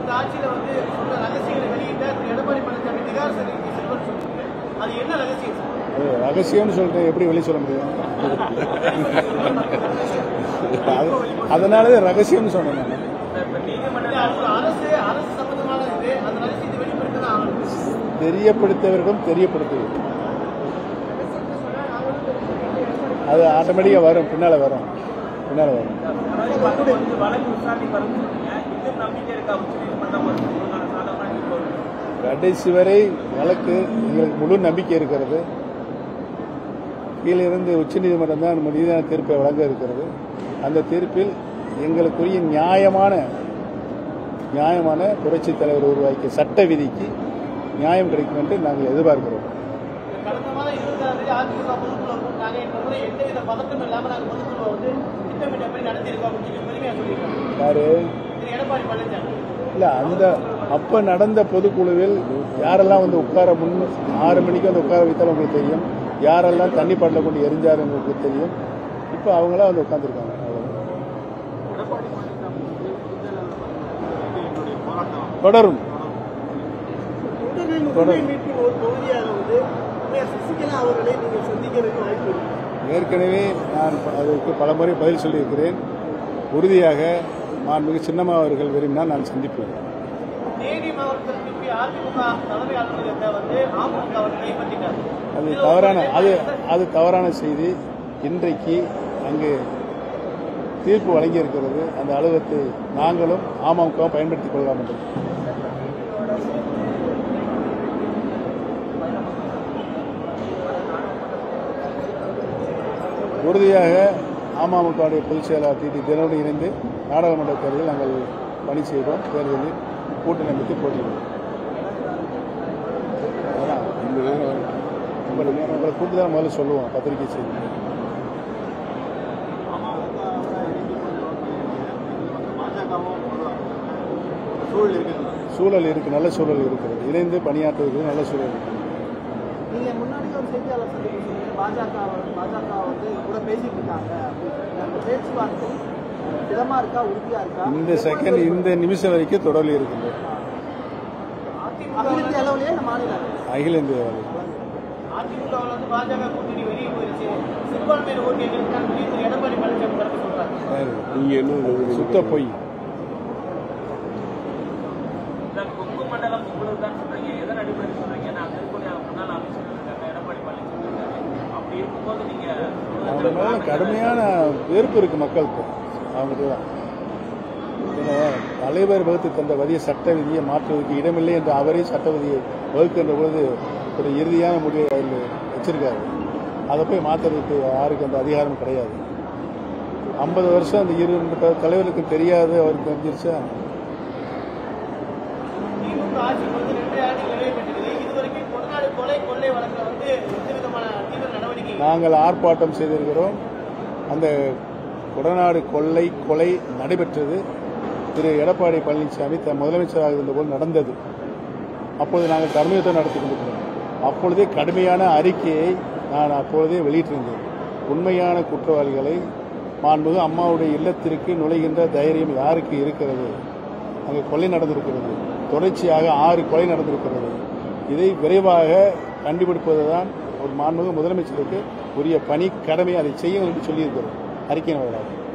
உங்க ஆட்சியில வந்து சொன்ன ரகசியங்களை வெளியிட்ட திரு எடப்பாடி பழனிசாமி திகார் சிறைக்கு செல்வன் சொல்றீங்க அது என்ன ரகசியம் சார் அது ரகசியம்னு சொல்லிட்டு எப்படி வெளியே சொல்ல முடியும் அது அதனாலதான் ரகசியம்னு சொன்னேன் நான் இல்ல, அது ஒரு அரசு அரசு சம்பந்தமான இது அந்த ரகசியத்தை வெளிப்படுத்த தான் ஆகணும் தெரியப்படுத்தவர்களிடம் தெரியப்படுத்துவது அது ஆட்டோமேட்டிக்காக வரும் பின்னால் வரும் பின்னால் வரும் வழக்கு விசாரணை வருங்க இன்னும் நம்பிக்கை இருக்கா உச்சநீதிமன்றம் ஒரு சாதகமான தீர்ப்பு வரும். கடைசி வரை வழக்கு எங்களுக்கு முழு நம்பிக்கை இருக்கிறது கீழிருந்து உச்சநீதிமன்றம் தான் நம்ம நீதியான தீர்ப்பை வழங்க இருக்கிறது அந்த தீர்ப்பில் எங்களுக்குரிய நியாயமான நியாயமான புரட்சித் தலைவர் உருவாக்கிய சட்ட விதிக்கு நியாயம் கிடைக்கும் என்று நாங்கள் எதிர்பார்க்கிறோம் கடந்த மாதம் இருபத்தாறு தேதி அதிமுக பொதுக்குழு கூட்டினாங்க இந்த முறை எந்தவித பதட்டம் இல்லாம நாங்க பொதுக்குழுவை வந்து திட்டமிட்டபடி நடத்தியிருக்கோம் அப்படின்னு சொல்லி பெருமையா சொல்லியிருக்காங்க யாரு திரு எடப்பாடி பழனிசாமி இல்ல அந்த அப்ப நடந்த பொதுக்குழுவில் யாரெல்லாம் வந்து உட்கார முன் ஆறு மணிக்கு வந்து உட்கார வைத்தாலும் உங்களுக்கு தெரியும் யாரெல்லாம் தண்ணி பாட்டில் கொண்டு எரிஞ்சாரு உங்களுக்கு தெரியும் இப்போ அவங்களாம் வந்து உட்காந்துருக்காங்க தொடரும் தொடரும் மீட்டிங் ஒரு பகுதியாக வந்து உண்மையா சசிகலா அவர்களை நீங்கள் சந்திக்கிறதுக்கு வாய்ப்பு இருக்கு ஏற்கனவே நான் அதற்கு பலமுறை பதில் சொல்லியிருக்கிறேன் உறுதியாக மாண்புமிகு சின்னம்மா அவர்கள் விரும்பினால் நான் சந்திப்பேன் தேனி மாவட்டத்தில் திருப்பி அதிமுக தலைமை அலுவலகத்தை வந்து அமமுக அவர் கைப்பற்றிட்டார் அது தவறான அது அது தவறான செய்தி இன்றைக்கு அங்கு தீர்ப்பு வழங்கியிருக்கிறது அந்த அலுவலகத்தை நாங்களும் அமமுகவும் பயன்படுத்திக் கொள்ளலாம் என்று உறுதியாக அமமுகவுடைய பொதுச் செயலாளர் டி டி தினோடு இணைந்து நாடாளுமன்ற தேர்தலில் நாங்கள் பணி செய்வோம் தேர்தலில் கூட்டணி அமைத்து போட்டியிடுவோம் அதான் இந்த நேரம் உங்களை உங்களை கூப்பிட்டு தான் முதல்ல சொல்லுவோம் பத்திரிகை செய்தி சூழல் இருக்கு நல்ல சூழல் இருக்கிறது இணைந்து பணியாற்றுவதற்கு நல்ல சூழல் இருக்கு நீங்க முன்னாடி ஒரு செய்தியாளர் சந்திப்பு சொன்னீங்க பாஜக பாஜக வந்து கூட பேசிட்டு இருக்காங்க அப்படின்னு. அந்த பேச்சுவார்த்தை திடமா இருக்கா உறுதியா இருக்கா இந்த செகண்ட் இந்த நிமிஷம் வரைக்கும் தொடர்ந்து இருக்குது அகில இந்திய அளவுலயே இந்த மாநில அகில இந்திய அளவில். அதிமுகவில் வந்து பாஜக கூட்டணி வெளியே போயிருச்சு சிறுபான்மையினர் ஓட்டு எங்களுக்கு சொல்லி திரு எடப்பாடி பழனிசாமி கருத்து சொல்றாங்க யாரு? நீங்க என்ன சுத்த பொய் கொங்கு மண்டலம் உங்களுக்கு தான் சொல்றீங்க எதன் அடிப்படையில் சொல்றீங்க நான் திருப்பதி முன்னாள் அமைச்சர் இருக்காங்க எடப்பாடி பழனிசாமி இருக்காரு அப்படி இருக்கும்போது நீங்க அவங்க மேல கடுமையான வெறுப்பு இருக்கு மக்களுக்கு அவங்களுக்கு தான் ஏன்னா, தலைவர் வகுத்து தந்த வதிய சட்ட விதியை மாற்றுவதற்கு இடமில்லை என்று அவரே சட்ட விதியை வகுக்கின்ற பொழுது ஒரு இறுதியான முடிவை அதில் வச்சிருக்காரு அதை போய் மாற்றுறதுக்கு யாருக்கு அந்த அதிகாரம் கிடையாது ஐம்பது வருஷம் அந்த இரு ரெண்டு பே- தலைவருக்கு தெரியாது அவருக்கு தெரிஞ்சிருச்சா திமுக ஆட்சி வந்து ரெண்டு ஆண்டு நிறைவு பெற்றது இதுவரைக்கும் கொடநாடு கொலை கொள்ளை வழக்குல வந்து எந்த விதமான தீவிர நடவடிக்கை நாங்கள் ஆர்ப்பாட்டம் செய்திருக்கிறோம் அந்த கொடநாடு கொள்ளை கொலை நடைபெற்றது திரு எடப்பாடி பழனிசாமி தன் முதலமைச்சராக இருந்தபோது நடந்தது அப்போது நாங்கள் கடுமையத்தை நடத்தி கொண்டிருக்கிறோம் அப்பொழுதே கடுமையான அறிக்கையை நான் அப்பொழுதே வெளியிட்டிருந்தேன் உண்மையான குற்றவாளிகளை மாண்புகு அம்மாவுடைய இல்லத்திற்கு நுழைகின்ற தைரியம் யாருக்கு இருக்கிறது அங்கே கொலை நடந்திருக்கிறது தொடர்ச்சியாக ஆறு கொலை நடந்திருக்கிறது இதை விரைவாக கண்டுபிடிப்பதுதான் ஒரு மாண்புமிகு முதலமைச்சருக்கு உரிய பணி கடமை அதை செய்யும் என்று சொல்லியிருக்கிறோம் அறிக்கை வாயிலாக